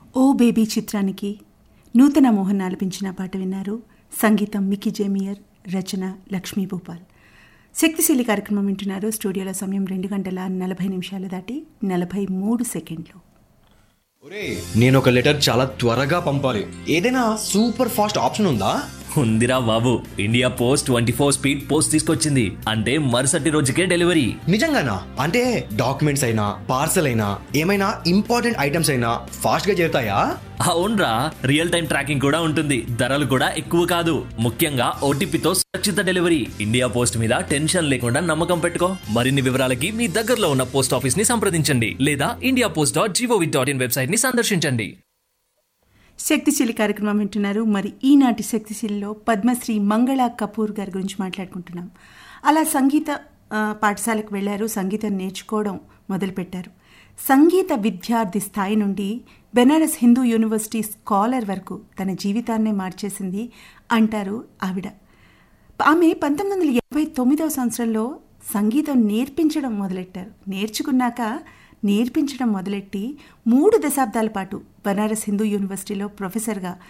ఓ baby చిత్రానికి నూతన మోహన్ ఆలపించిన పాట విన్నారు సంగీతం మికీ జేమియర్ రచన లక్ష్మీ భూపాల్ శక్తిశీలి కార్యక్రమం వింటున్నారు స్టూడియోలో సమయం రెండు గంటల నలభై నిమిషాలు దాటి నలభై మూడు సెకండ్లు ఒరే నేను ఒక లెటర్ చాలా త్వరగా పంపాలి ఏదైనా సూపర్ ఫాస్ట్ ఆప్షన్ ఉందా ఉందిరా బాబు India post twenty four speed post తీసుకొచ్చింది అంటే మరుసటి రోజుకే డెలివరీ నిజంగానా అంటే డాక్యుమెంట్స్ అయినా పార్సల్ అయినా ఏమైనా ఇంపార్టెంట్ ఐటమ్స్ అయినా ఫాస్ట్ గా చేరుతాయా అవునరా రియల్ టైం ట్రాకింగ్ కూడా ఉంటుంది ధరలు కూడా ఎక్కువ కాదు ముఖ్యంగా ఓటీపీతో సురక్షిత డెలివరీ ఇండియా పోస్ట్ మీద టెన్షన్ లేకుండా నమ్మకం పెట్టుకో మరిన్ని వివరాలకి మీ దగ్గరలో ఉన్న పోస్ట్ ఆఫీస్ ని సంప్రదించండి లేదా India post dot GOV dot in website ని సందర్శించండి శక్తిశీలి కార్యక్రమం వింటున్నారు మరి ఈనాటి శక్తిశీలిలో పద్మశ్రీ మంగళ కపూర్ గారి గురించి మాట్లాడుకుంటున్నాం అలా సంగీత ఆ, పాఠశాలకు వెళ్ళారు సంగీతం నేర్చుకోవడం మొదలుపెట్టారు సంగీత విద్యార్థి స్థాయి నుండి బెనారస్ హిందూ యూనివర్సిటీ స్కాలర్ వరకు తన జీవితాన్నే మార్చేసింది అంటారు ఆవిడ ఆమె పంతొమ్మిది వందల యాభై తొమ్మిదవ సంవత్సరంలో సంగీతం నేర్పించడం మొదలెట్టారు నేర్చుకున్నాక నేర్పించడం మొదలెట్టి మూడు దశాబ్దాల పాటు బనారస్ హిందూ యూనివర్సిటీలో ప్రొఫెసర్గా